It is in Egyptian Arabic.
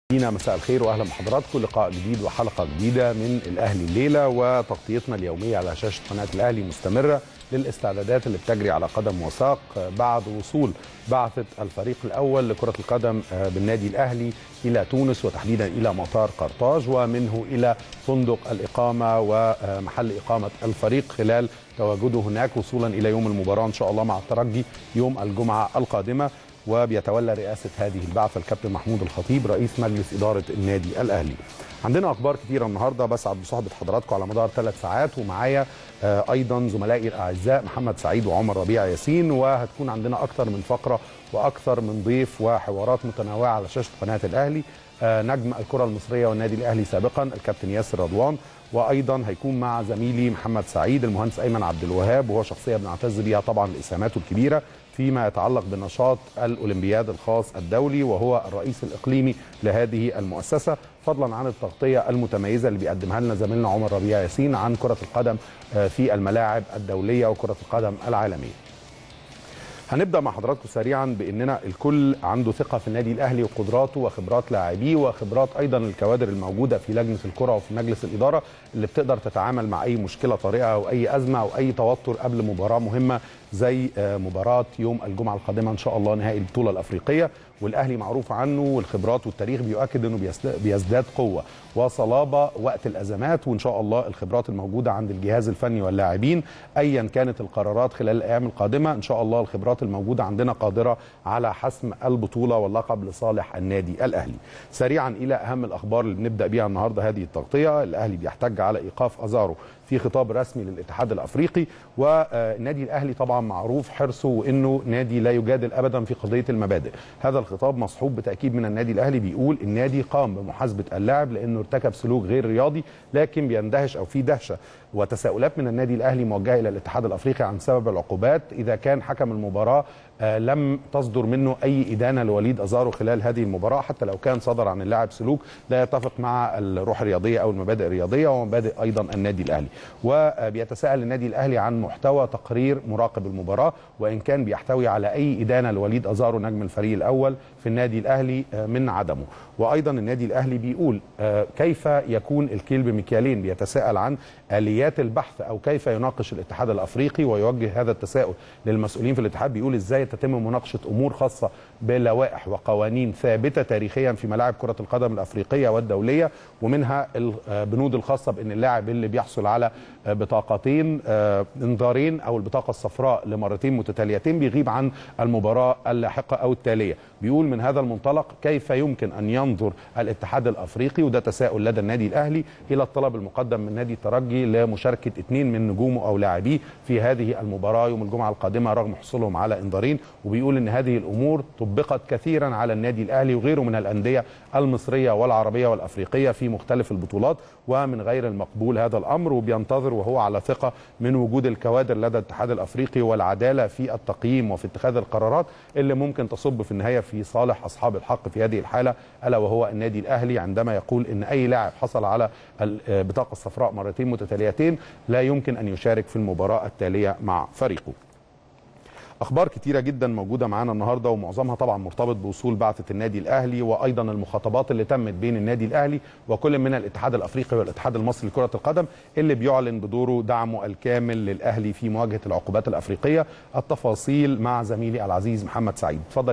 مشاهدينا مساء الخير واهلا بحضراتكم لقاء جديد وحلقه جديده من الاهلي الليله وتغطيتنا اليوميه على شاشه قناه الاهلي مستمره للاستعدادات اللي بتجري على قدم وساق بعد وصول بعثه الفريق الاول لكره القدم بالنادي الاهلي الى تونس وتحديدا الى مطار قرطاج ومنه الى فندق الاقامه ومحل اقامه الفريق خلال تواجده هناك وصولا الى يوم المباراه ان شاء الله مع الترجي يوم الجمعه القادمه وبيتولى رئاسه هذه البعثه الكابتن محمود الخطيب رئيس مجلس اداره النادي الاهلي. عندنا اخبار كثيره النهارده بسعد بصحبه حضراتكم على مدار ثلاث ساعات ومعايا ايضا زملائي الاعزاء محمد سعيد وعمر ربيع ياسين وهتكون عندنا اكثر من فقره واكثر من ضيف وحوارات متنوعه على شاشه قناه الاهلي نجم الكره المصريه والنادي الاهلي سابقا الكابتن ياسر رضوان وايضا هيكون مع زميلي محمد سعيد المهندس ايمن عبد الوهاب وهو شخصيه بنعتز بيها طبعا لاسهاماته الكبيره فيما يتعلق بنشاط الاولمبياد الخاص الدولي وهو الرئيس الاقليمي لهذه المؤسسه فضلا عن التغطيه المتميزه اللي بيقدمها لنا زميلنا عمر ربيع ياسين عن كره القدم في الملاعب الدوليه وكره القدم العالميه. هنبدا مع حضراتكم سريعا باننا الكل عنده ثقه في النادي الاهلي وقدراته وخبرات لاعبيه وخبرات ايضا الكوادر الموجوده في لجنه الكره وفي مجلس الاداره اللي بتقدر تتعامل مع اي مشكله طارئه او اي ازمه او اي توتر قبل مباراه مهمه زي مباراه يوم الجمعه القادمه ان شاء الله نهائي البطوله الافريقيه والاهلي معروف عنه والخبرات والتاريخ بيؤكد انه بيزداد قوه وصلابه وقت الازمات وان شاء الله الخبرات الموجوده عند الجهاز الفني واللاعبين ايا كانت القرارات خلال الايام القادمه ان شاء الله الخبرات الموجوده عندنا قادره على حسم البطوله واللقب لصالح النادي الاهلي. سريعا الى اهم الاخبار اللي بنبدا بيها النهارده هذه التغطيه، الاهلي بيحتج على ايقاف ازارو في خطاب رسمي للاتحاد الافريقي والنادي الاهلي طبعا معروف حرصه وانه نادي لا يجادل ابدا في قضيه المبادئ هذا الخطاب مصحوب بتاكيد من النادي الاهلي بيقول النادي قام بمحاسبه اللاعب لانه ارتكب سلوك غير رياضي لكن بيندهش او في دهشه وتساؤلات من النادي الاهلي موجهه الى الاتحاد الافريقي عن سبب العقوبات اذا كان حكم المباراه آه لم تصدر منه اي ادانه لوليد ازارو خلال هذه المباراه حتى لو كان صدر عن اللاعب سلوك لا يتفق مع الروح الرياضيه او المبادئ الرياضيه ومبادئ ايضا النادي الاهلي وبيتساءل النادي الاهلي عن محتوى تقرير مراقب المباراه وان كان بيحتوي على اي ادانه لوليد ازارو نجم الفريق الاول في النادي الاهلي آه من عدمه وايضا النادي الاهلي بيقول آه كيف يكون الكيل بمكيالين بيتساءل عن اليات البحث او كيف يناقش الاتحاد الافريقي ويوجه هذا التساؤل للمسؤولين في الاتحاد بيقول ازاي تتم مناقشه امور خاصه بلوائح وقوانين ثابته تاريخيا في ملاعب كره القدم الافريقيه والدوليه ومنها البنود الخاصه بان اللاعب اللي بيحصل على بطاقتين انذارين او البطاقه الصفراء لمرتين متتاليتين بيغيب عن المباراه اللاحقه او التاليه بيقول من هذا المنطلق كيف يمكن ان ينظر الاتحاد الافريقي وده تساؤل لدى النادي الاهلي الى الطلب المقدم من نادي الترجي لمشاركه اثنين من نجومه او لاعبيه في هذه المباراه يوم الجمعه القادمه رغم حصولهم على انذارين وبيقول ان هذه الامور طبقت كثيرا على النادي الاهلي وغيره من الانديه المصريه والعربيه والافريقيه في مختلف البطولات ومن غير المقبول هذا الامر وبينتظر وهو على ثقه من وجود الكوادر لدى الاتحاد الافريقي والعداله في التقييم وفي اتخاذ القرارات اللي ممكن تصب في النهايه في صالح اصحاب الحق في هذه الحاله الا وهو النادي الاهلي عندما يقول ان اي لاعب حصل على البطاقه الصفراء مرتين متتاليتين لا يمكن ان يشارك في المباراه التاليه مع فريقه. اخبار كتيره جدا موجوده معانا النهارده ومعظمها طبعا مرتبط بوصول بعثه النادي الاهلي وايضا المخاطبات اللي تمت بين النادي الاهلي وكل من الاتحاد الافريقي والاتحاد المصري لكره القدم اللي بيعلن بدوره دعمه الكامل للاهلي في مواجهه العقوبات الافريقيه التفاصيل مع زميلي العزيز محمد سعيد اتفضل